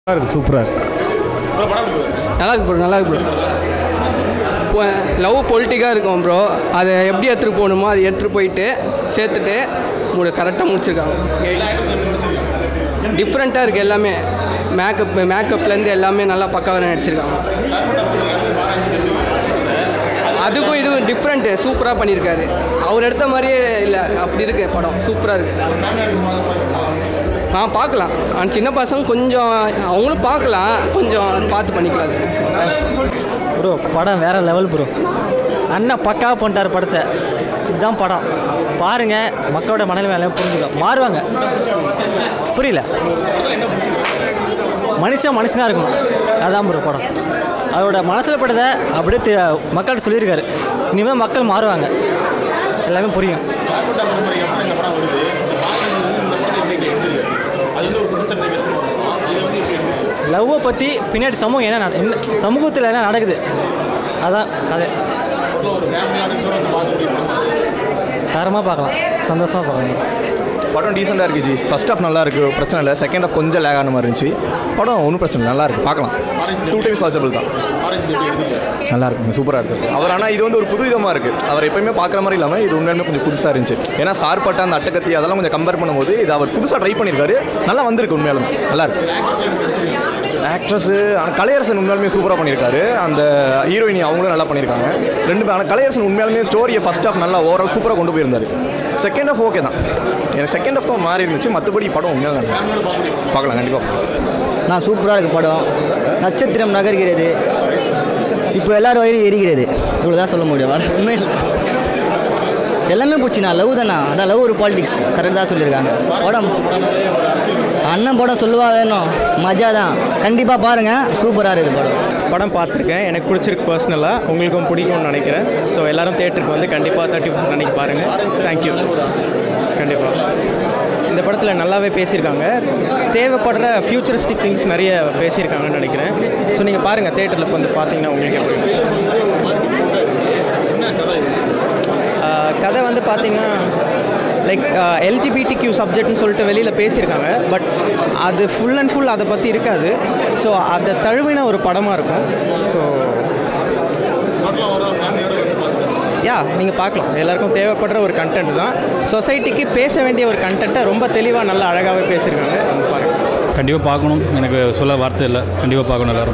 நல்லா இருக்கு சூப்பராக இருக்கு நல்லா இருக்கு ப்ரோ நல்லா இருக்கு ப்ரோ லவ் பொலிட்டிக்காக இருக்கும் ப்ரோ அதை எப்படி எடுத்துகிட்டு போகணுமோ அதை எடுத்துகிட்டு போயிட்டு சேர்த்துட்டு முடி கரெக்டாக முடிச்சிருக்காங்க டிஃப்ரெண்ட்டாக இருக்குது எல்லாமே மேக்கப் மேக்கப்லேருந்து எல்லாமே நல்லா பக்காவாக நடிச்சிருக்காங்க அதுக்கும் இதுவும் டிஃப்ரெண்ட்டு சூப்பராக பண்ணியிருக்காரு அவர் எடுத்த மாதிரியே இல்லை அப்படி இருக்கு படம் சூப்பராக இருக்குது ஆ பார்க்கலாம் ஆனால் சின்ன பசங்க கொஞ்சம் அவங்களும் பார்க்கலாம் கொஞ்சம் பார்த்து பண்ணிக்கலாம் அது ப்ரோ படம் வேற லெவல் ப்ரோ அண்ணன் பக்காவாக பண்ணிட்டார் படத்தை இதுதான் படம் பாருங்க மக்களோட மனநிலை எல்லாம் புரிஞ்சுக்கும் மாறுவாங்க புரியல மனுஷன் மனுஷனாக இருக்கணும் அதான் ப்ரோ படம் அவரோட மனசில் பட்டதை அப்படியே தி- மக்கள்கிட்ட சொல்லியிருக்காரு இனிமேல் மக்கள் மாறுவாங்க எல்லாமே புரியும் லவ்வை பற்றி பின்னாடி சமூகம் என்ன நட- என்ன சமூகத்தில் என்ன நடக்குது அதான் கதை தரமாக பார்க்கலாம் சந்தோஷமாக பார்க்கலாம் படம் டீசெண்டாக இருக்கு ஜி ஃபர்ஸ்ட் ஹாஃப் நல்லா இருக்கு பிரச்சனை இல்லை செகண்ட் ஹாஃப் கொஞ்சம் லேக் ஆன மாதிரி இருந்துச்சு படம் ஒன்றும் பிரச்சனை இல்லை நல்லா இருக்கு பார்க்கலாம் டூ டைம்ஸ் வாட்சபிள் தான் நல்லா இருக்கு சூப்பராக இருக்கு அவர் ஆனால் இது வந்து ஒரு புது விதமாக இருக்கு அவர் எப்பயுமே பார்க்குற மாதிரி இல்லாமல் இது உண்மையுமே கொஞ்சம் புதுசாக இருந்துச்சு ஏன்னா சார்பட்ட அந்த அட்டக்கத்தி அதெல்லாம் கொஞ்சம் கம்பேர் பண்ணும்போது இது அவர் புதுசாக ட்ரை பண்ணியிருக்காரு நல்லா வந்திருக்கு உண்மையாலுமே நல்லா இருக்கு ஆக்ட்ரஸு ஆனால் கலையரசன் உண்மையாலுமே சூப்பராக பண்ணியிருக்காரு அந்த ஹீரோயினி அவங்களும் நல்லா பண்ணியிருக்காங்க ரெண்டு பேர் ஆனால் கலையரசன் உண்மையாலுமே ஸ்டோரியை ஃபர்ஸ்ட் ஹாஃப் நல்லா ஓவரால் சூப்பராக கொண்டு போயிருந்தாரு செகண்ட் ஹாஃப் ஓகே தான் எனக்கு செகண்ட் ஹாஃப் தான் மாறி இருந்துச்சு மற்றபடி படம் உண்மையாக நல்லா இருக்கு. பார்க்கலாம் கண்டிப்பாக நான் சூப்பராக இருக்கு படம் நட்சத்திரம் நகர்கிறது இப்போ எல்லாரும் வயிறு எரிகிறது இவ்வளோ தான் சொல்ல முடியும் வேற உண்மை எல்லாமே பிடிச்சிண்ணா லவ் தானா அதான் லவ் ஒரு பாலிடிக்ஸ் கரெக்டாக தான் சொல்லியிருக்காங்க படம் அண்ணன் படம் சொல்லுவா வேணும் மஜா தான் கண்டிப்பாக பாருங்கள் சூப்பராக இருக்குது படம் படம் பார்த்துருக்கேன் எனக்கு பிடிச்சிருக்கு பர்சனலாக உங்களுக்கும் பிடிக்கும்னு நினைக்கிறேன் ஸோ எல்லாரும் தேட்டருக்கு வந்து கண்டிப்பாக தேர்ட்டி ஃபஸ்ட் அன்னைக்கு பாருங்கள் தேங்க்யூ கண்டிப்பாக இந்த படத்தில் நல்லாவே பேசியிருக்காங்க தேவைப்படுற ஃப்யூச்சரிஸ்டிக் திங்ஸ் நிறைய பேசியிருக்காங்கன்னு நினைக்கிறேன் ஸோ நீங்கள் பாருங்கள் தேட்டரில் வந்து பார்த்தீங்கன்னா உங்களுக்கு எப்படி ஆஹ் கதை வந்து பார்த்தீங்கன்னா லைக் எல்ஜிபிடி கியூ சப்ஜெக்ட்னு சொல்லிட்டு வெளியில் பேசியிருக்காங்க பட் அது ஃபுல் அண்ட் ஃபுல் அதை பற்றி இருக்காது ஸோ அதை தழுவின ஒரு படமாக இருக்கும் ஸோ யா நீங்கள் பார்க்கலாம் எல்லாருக்கும் தேவைப்படுற ஒரு கண்டென்ட் தான் சொசைட்டிக்கு பேச வேண்டிய ஒரு கண்டென்ட்டை ரொம்ப தெளிவாக நல்லா அழகாகவே பேசியிருக்காங்க வந்து பாருங்கள் கண்டிப்பாக பார்க்கணும் எனக்கு சொல்ல வார்த்தை இல்லை கண்டிப்பாக பார்க்கணும் எல்லாரும்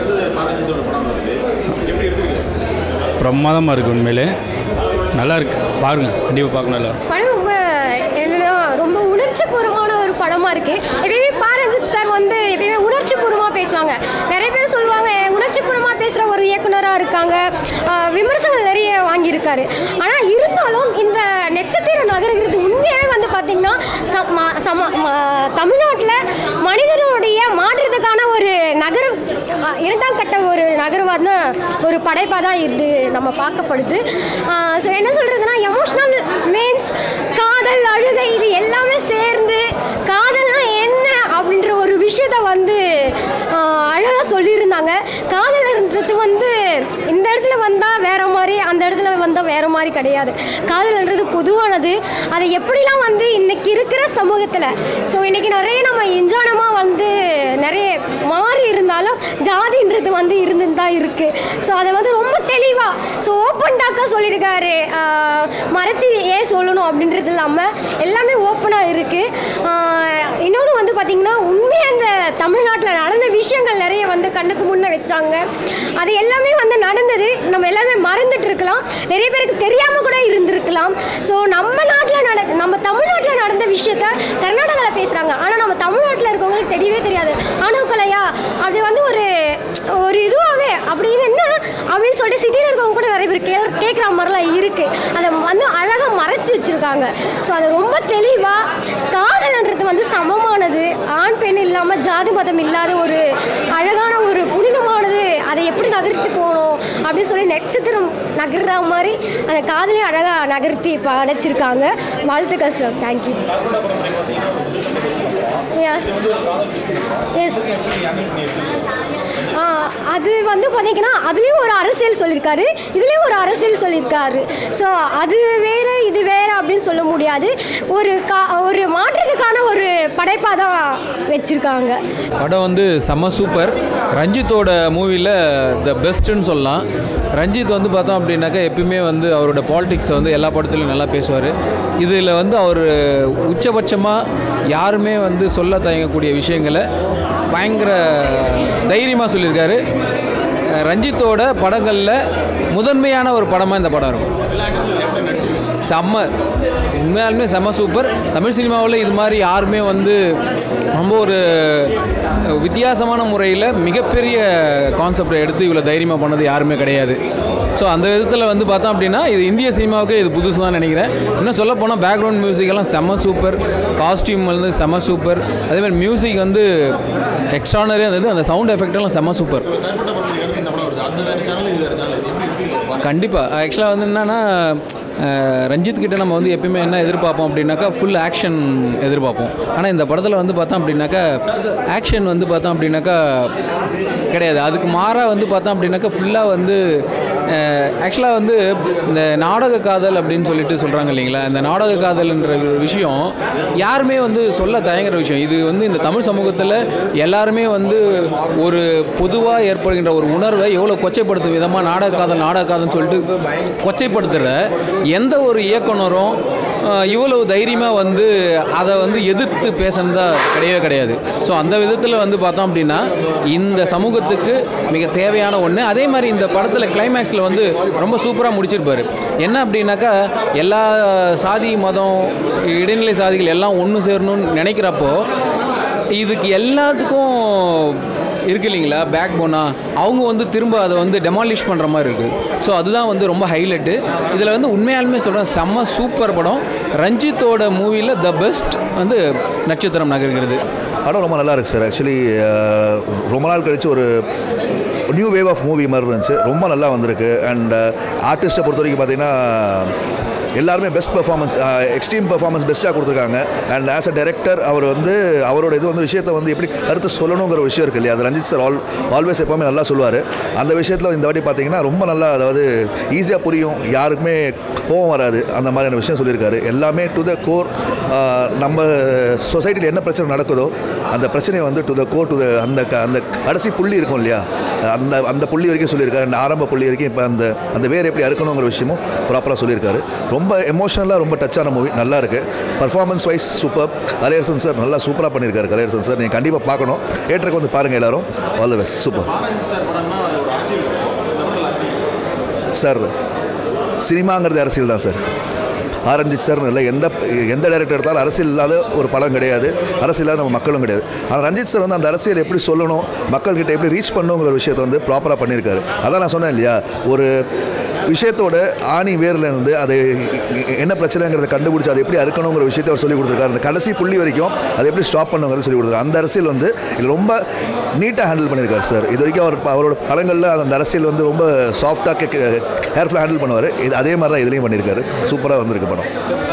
பிரமாதமாக இருக்குது உண்மையிலே நல்லா இருக்கு பாருங்க கண்டிப்பாக பார்க்கணும் எல்லாரும் படம் ரொம்ப என்னன்னா ரொம்ப உணர்ச்சிபூர்வமான ஒரு படமாக இருக்குது எப்பயுமே பாரஞ்சித் சார் வந்து எப்பயுமே உணர்ச்சிபூர்வமாக பேசுவாங்க நிறைய பேர் சொல்லுவாங்க உணர்ச்சிபூர்வமாக பேசுகிற ஒரு இயக்குனராக இருக்காங்க ஆஹ் விமர்சனங்கள் நிறைய வாங்கியிருக்காரு ஆனால் இருந்தாலும் இந்த நட்சத்திர நகரகிறது உண்மையாகவே வந்து பார்த்திங்கன்னா சம சம தமிழ்நாட்டில் மனிதனுடைய மாற்றத்துக்கான ஒரு நகர ஆஹ் இரண்டாம் கட்ட ஒரு நகரவாத ஒரு படைப்பாக தான் இது நம்ம பார்க்கப்படுது ஸோ என்ன சொல்கிறதுனா எமோஷ்னல் மீன்ஸ் காதல் அழுகை இது எல்லாமே சேர்ந்து காதல்னா என்ன அப்படின்ற ஒரு விஷயத்த வந்து அழகாக சொல்லியிருந்தாங்க காதல்ன்றது வந்து இந்த இடத்துல வந்தால் வேற மாதிரி அந்த இடத்துல வந்தால் வேற மாதிரி கிடையாது காதல்ன்றது பொதுவானது அதை எப்படிலாம் வந்து இன்னைக்கு இருக்கிற சமூகத்தில் ஸோ இன்னைக்கு நிறைய நம்ம இஞ்சானமாக வந்து நிறைய மாறி இருந்தாலும் ஜாதின்றது வந்து இருந்துன்னு தான் இருக்குது ஸோ அதை வந்து ரொம்ப தெளிவாக ஸோ ஓப்பன் டாக்காக சொல்லியிருக்காரு ஆஹ் மறைச்சி ஏன் சொல்லணும் அப்படின்றது இல்லாமல் எல்லாமே ஓப்பனாக இருக்குது இன்னொன்று வந்து பார்த்திங்கன்னா உண்மையாக அந்த தமிழ்நாட்டில் நடந்த விஷயங்கள் நிறைய வந்து கண்ணுக்கு முன்னே வச்சாங்க அது எல்லாமே வந்து நடந்தது நம்ம எல்லாமே மறந்துட்டு இருக்கலாம் நிறைய பேருக்கு தெரியாமல் கூட இருந்திருக்கலாம் ஸோ நம்ம நாட்டில் நட நம்ம தமிழ்நாட்டில் நடந்த விஷயத்த கர்நாடகாவில் பேசுகிறாங்க ஆனால் நம்ம தமிழ்நாட்டில் இருக்கவங்களுக்கு தெரியவே தெரியாது அணுக்கலையா அது வந்து ஒரு ஒரு இதுவாகவே அப்படின்னு என்ன அப்படின்னு சொல்லிட்டு சிட்டியில் இருக்கவங்க கூட நிறைய பேர் கே கேட்குற மாதிரிலாம் இருக்குது அதை வந்து அழகாக மறைச்சி வச்சுருக்காங்க ஸோ அது ரொம்ப தெளிவாக காதல்ன்றது வந்து சமமானது ஆண் பெண் இல்லாமல் ஜாதி மதம் இல்லாத ஒரு அழகான ஒரு புனிதமானது அதை எப்படி நகர்த்தி போகணும் அப்படின்னு சொல்லி நட்சத்திரம் நகர்ற மாதிரி அந்த காதலையும் அழகாக நகர்த்தி படைச்சிருக்காங்க வாழ்த்துக்கள் சார் தேங்க்யூ எஸ் எஸ் அது வந்து பார்த்தீங்கன்னா அதுலேயும் ஒரு அரசியல் சொல்லியிருக்காரு இதுலேயும் ஒரு அரசியல் சொல்லியிருக்காரு ஸோ அது வேறு இது வேறு அப்படின்னு சொல்ல முடியாது ஒரு கா ஒரு மாற்றத்துக்கான ஒரு படைப்பாக தான் வச்சுருக்காங்க படம் வந்து செம்ம சூப்பர் ரஞ்சித்தோட மூவியில் த பெஸ்ட்டுன்னு சொல்லலாம் ரஞ்சித் வந்து பார்த்தோம் அப்படின்னாக்கா எப்பயுமே வந்து அவரோட பாலிடிக்ஸை வந்து எல்லா படத்துலையும் நல்லா பேசுவார் இதில் வந்து அவர் உச்சபட்சமாக யாருமே வந்து சொல்ல தயங்கக்கூடிய விஷயங்களை பயங்கர தைரியமாக சொல்லியிருக்காரு அஹ் ரஞ்சித்தோட படங்களில் முதன்மையான ஒரு படமாக இந்த படம் இருக்கும் செம்ம உண்மையாலுமே செம்ம சூப்பர் தமிழ் சினிமாவில் இது மாதிரி யாருமே வந்து ரொம்ப ஒரு வித்தியாசமான முறையில் மிகப்பெரிய கான்செப்டை எடுத்து இவ்வளோ தைரியமாக பண்ணது யாருமே கிடையாது ஸோ அந்த விதத்தில் வந்து பார்த்தோம் அப்படின்னா இது இந்திய சினிமாவுக்கு இது புதுசு தான் நினைக்கிறேன் இன்னும் சொல்ல போனால் பேக்ரவுண்ட் மியூசிக் எல்லாம் செம்ம சூப்பர் காஸ்டியூம் வந்து செம்ம சூப்பர் அதே மாதிரி மியூசிக் வந்து எக்ஸ்ட்ரானரியாக இருந்தது அந்த சவுண்ட் எஃபெக்ட் எல்லாம் செம்ம சூப்பர் கண்டிப்பாக ஆக்சுவலாக வந்து என்னென்னா ரஞ்சித் கிட்ட நம்ம வந்து எப்பயுமே என்ன எதிர்பார்ப்போம் அப்படின்னாக்கா ஃபுல் ஆக்ஷன் எதிர்பார்ப்போம் ஆனால் இந்த படத்தில் வந்து பார்த்தோம் அப்படின்னாக்கா ஆக்ஷன் வந்து பார்த்தோம் அப்படின்னாக்கா கிடையாது அதுக்கு மாறாக வந்து பார்த்தோம் அப்படின்னாக்கா ஃபுல்லாக வந்து ஆக்சுவலாக வந்து இந்த நாடக காதல் அப்படின்னு சொல்லிட்டு சொல்கிறாங்க இல்லைங்களா இந்த நாடக காதல்ன்ற ஒரு விஷயம் யாருமே வந்து சொல்ல தயங்குற விஷயம் இது வந்து இந்த தமிழ் சமூகத்தில் எல்லாருமே வந்து ஒரு பொதுவாக ஏற்படுகின்ற ஒரு உணர்வை எவ்வளோ கொச்சைப்படுத்தும் விதமாக நாடக காதல் நாடக காதல்னு சொல்லிட்டு கொச்சைப்படுத்துகிற எந்த ஒரு இயக்குனரும் அஹ், இவ்வளவு தைரியமாக வந்து அதை வந்து எதிர்த்து பேசுனதா கிடையவே கிடையாது ஸோ அந்த விதத்தில் வந்து பார்த்தோம் அப்படின்னா இந்த சமூகத்துக்கு மிக தேவையான ஒன்று அதே மாதிரி இந்த படத்தில் கிளைமேக்ஸில் வந்து ரொம்ப சூப்பராக முடிச்சிருப்பாரு என்ன அப்படின்னாக்கா எல்லா சாதி மதம் இடைநிலை சாதிகள் எல்லாம் ஒன்று சேரணும்னு நினைக்கிறப்போ இதுக்கு எல்லாத்துக்கும் இருக்கு இல்லைங்களா பேக் போனா அவங்க வந்து திரும்ப அதை வந்து டெமாலிஷ் பண்ணுற மாதிரி இருக்குது ஸோ அதுதான் வந்து ரொம்ப ஹைலைட்டு இதில் வந்து உண்மையாலுமே சொல்கிறேன் செம்ம சூப்பர் படம் ரஞ்சித்தோட மூவியில் த பெஸ்ட் வந்து நட்சத்திரம் நகர்கிறது படம் ரொம்ப நல்லா இருக்கு சார் ஆக்சுவலி ரொம்ப நாள் கழிச்சு ஒரு நியூ வேவ் ஆஃப் மூவி மாதிரி இருந்துச்சு ரொம்ப நல்லா வந்திருக்கு அண்ட் ஆர்டிஸ்ட்டை பொறுத்த வரைக்கும் பார்த்தீங்கன்னா எல்லாருமே பெஸ்ட் பெர்ஃபார்மன்ஸ் எக்ஸ்ட்ரீம் பெர்ஃபார்மன்ஸ் பெஸ்ட்டாக கொடுத்துருக்காங்க அண்ட் ஆஸ் அ டைரக்டர் அவர் வந்து அவரோட இது வந்து விஷயத்தை வந்து எப்படி கருத்து சொல்லணுங்கிற விஷயம் இருக்கு இல்லையா அது ரஞ்சித் சார் ஆல் ஆல்வேஸ் எப்போவுமே நல்லா சொல்லுவார் அந்த விஷயத்தில் இந்த வாட்டி பார்த்தீங்கன்னா ரொம்ப நல்லா அதாவது ஈஸியாக புரியும் யாருக்குமே கோவம் வராது அந்த மாதிரியான விஷயம் சொல்லியிருக்காரு எல்லாமே டு த கோர் நம்ம சொசைட்டியில் என்ன பிரச்சனை நடக்குதோ அந்த பிரச்சனையை வந்து to the core to the அந்த க- அந்த கடைசி புள்ளி இருக்கும் இல்லையா அந்த அந்த புள்ளி வரைக்கும் சொல்லியிருக்காரு அந்த ஆரம்ப புள்ளி வரைக்கும் இப்போ அந்த அந்த வேர் எப்படி அறுக்கணுங்கிற விஷயமும் ப்ராப்பராக சொல்லியிருக்காரு ரொம்ப எமோஷனலாக ரொம்ப டச்சான மூவி நல்லா இருக்கு performance wise super Kalaiyarasan sir நல்லா சூப்பராக பண்ணியிருக்காரு கலையரசன் சார் நீங்கள் கண்டிப்பாக பார்க்கணும் தேட்டருக்கு வந்து பாருங்கள் எல்லாரும் all the best super sir சினிமாங்கிறது அரசியல் தான் சார் ஆரஞ்சித் சார் இல்லை எந்த எந்த டைரக்டர் எடுத்தாலும் அரசியல் இல்லாத ஒரு படம் கிடையாது அரசியல் இல்லாத நம்ம மக்களும் கிடையாது ஆனால் ரஞ்சித் சார் வந்து அந்த அரசியல் எப்படி சொல்லணும் மக்கள்கிட்ட எப்படி ரீச் பண்ணணுங்கிற விஷயத்தை வந்து ப்ராப்பராக பண்ணியிருக்காரு அதான் நான் சொன்னேன் இல்லையா ஒரு விஷயத்தோட ஆணி வேர்ல இருந்து அது என்ன பிரச்சனைங்கிறத கண்டுபிடிச்சி அதை எப்படி அறுக்கணுங்கிற விஷயத்தை அவர் சொல்லி கொடுத்துருக்காரு அந்த கடைசி புள்ளி வரைக்கும் அதை எப்படி ஸ்டாப் பண்ணுங்கிறத சொல்லி கொடுத்துருக்காரு அந்த அரசியல் வந்து இது ரொம்ப நீட்டாக ஹேண்டில் பண்ணியிருக்காரு சார் இது வரைக்கும் அவர் அவரோட படங்களில் அந்த அரசியல் வந்து ரொம்ப சாஃப்டாக கேர்ஃபுல்லாக ஹேண்டில் பண்ணுவார் இது அதே மாதிரி தான் இதுலேயும் பண்ணியிருக்காரு சூப்பராக வந்திருக்கு படம்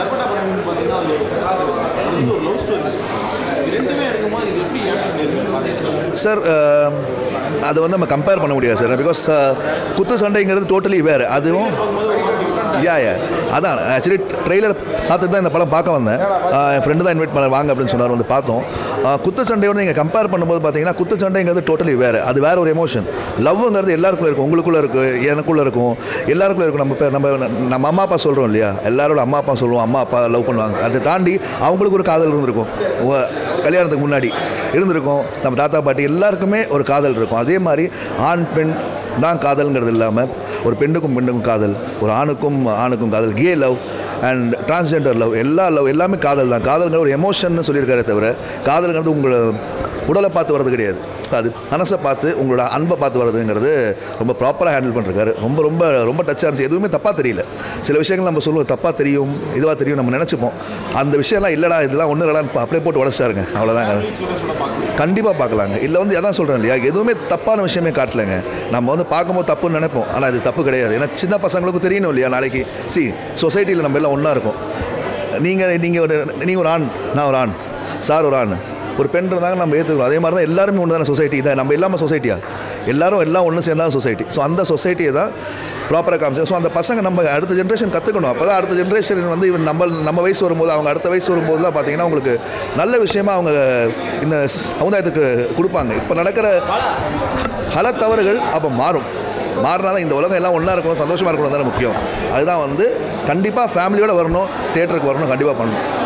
சார் அதை வந்து நம்ம கம்பேர் பண்ண முடியாது சார் பிகாஸ் குத்து சண்டைங்கிறது டோட்டலி வேறு அதுவும் யா யா அதான் ஆக்சுவலி ட்ரெய்லர் பார்த்துட்டு தான் இந்த படம் பார்க்க வந்தேன் ஆஹ் என் ஃப்ரெண்டு தான் இன்வைட் பண்ண வாங்க அப்படின்னு சொன்னார் வந்து பார்த்தோம் ஆஹ் குத்து சண்டையோட நீங்கள் கம்பேர் பண்ணும்போது பார்த்தீங்கன்னா குத்து சண்டைங்கிறது டோட்டலி வேறு அது வேறு ஒரு எமோஷன் லவ்ங்கிறது எல்லாருக்குள்ளே இருக்கும் உங்களுக்குள்ளே இருக்கும் எனக்குள்ளே இருக்கும் எல்லாருக்குள்ளே இருக்கும் நம்ம பே- நம்ம நம்ம அம்மா அப்பா சொல்கிறோம் இல்லையா எல்லாரோட அம்மா அப்பா சொல்லுவோம் அம்மா அப்பா லவ் பண்ணுவாங்க அதை தாண்டி அவங்களுக்கு ஒரு காதல் இருந்திருக்கும் உ- கல்யாணத்துக்கு முன்னாடி இருந்திருக்கும் நம்ம தாத்தா பாட்டி எல்லாருக்குமே ஒரு காதல் இருக்கும் அதே மாதிரி ஆண் பெண் தான் காதல்ங்கிறது இல்லாமல் ஒரு பெண்ணுக்கும் பெண்ணுக்கும் காதல் ஒரு ஆணுக்கும் ஆணுக்கும் காதல் gay love and transgender love எல்லா லவ் எல்லாமே காதல் தான் காதல்ங்கிற ஒரு எமோஷன் சொல்லியிருக்காரே தவிர காதல்ங்கிறது உங்களை உடலை பார்த்து வர்றது கிடையாது அது மனசை பார்த்து உங்களோட அன்பை பார்த்து வர்றதுங்கிறது ரொம்ப ப்ராப்பராக ஹேண்டில் பண்ணிருக்காரு ரொம்ப ரொம்ப ரொம்ப டச்சாக இருந்துச்சு எதுவுமே தப்பாக தெரியல சில விஷயங்கள் நம்ம சொல்லுவோம் தப்பாக தெரியும் இதுவாக தெரியும் நம்ம நினச்சிப்போம் அந்த விஷயம்லாம் இல்லைடா இதெல்லாம் ஒன்றும் இல்லைடா அப்படியே போட்டு உடச்சிட்டாருங்க அவ்வளோதாங்க கண்டிப்பாக பார்க்கலாங்க இல்லை வந்து அதான் சொல்கிறேன் இல்லையா எதுவுமே தப்பான விஷயமே காட்டலைங்க நம்ம வந்து பார்க்கும்போது தப்புன்னு நினைப்போம் ஆனால் இது தப்பு கிடையாது ஏன்னா சின்ன பசங்களுக்கும் தெரியணும் இல்லையா நாளைக்கு சி சொசைட்டியில் நம்ம எல்லாம் ஒன்றா இருக்கோம் நீங்கள் நீங்கள் ஒரு நீங்கள் ஒரு ஆண் நான் ஒரு ஆண் சார் ஒரு ஆண் ஒரு பெண் இருந்தாங்க நம்ம ஏற்றுக்கிறோம் அதே மாதிரி தான் எல்லாருமே ஒன்று தானே சொசைட்டி இதை நம்ம இல்லாமல் சொசைட்டியா எல்லாரும் எல்லாம் ஒன்று சேர்ந்தா சொசைட்டி ஸோ அந்த சொசைட்டியை தான் ப்ராப்பராக காமிச்சு ஸோ அந்த பசங்க நம்ம அடுத்த ஜென்ரேஷன் கற்றுக்கணும் அப்போ தான் அடுத்த ஜென்ரேஷன் வந்து இவன் நம்ம நம்ம வயசு வரும்போது அவங்க அடுத்த வயசு வரும்போதுலாம் பார்த்தீங்கன்னா உங்களுக்கு நல்ல விஷயமா அவங்க இந்த சமுதாயத்துக்கு கொடுப்பாங்க இப்போ நடக்கிற பல தவறுகள் அப்போ மாறும் மாறினா தான் இந்த உலகம் எல்லாம் ஒன்றா இருக்கணும் சந்தோஷமாக இருக்கணும் தானே முக்கியம் அதுதான் வந்து கண்டிப்பாக ஃபேமிலியோடு வரணும் தேட்டருக்கு வரணும் கண்டிப்பாக பண்ணணும்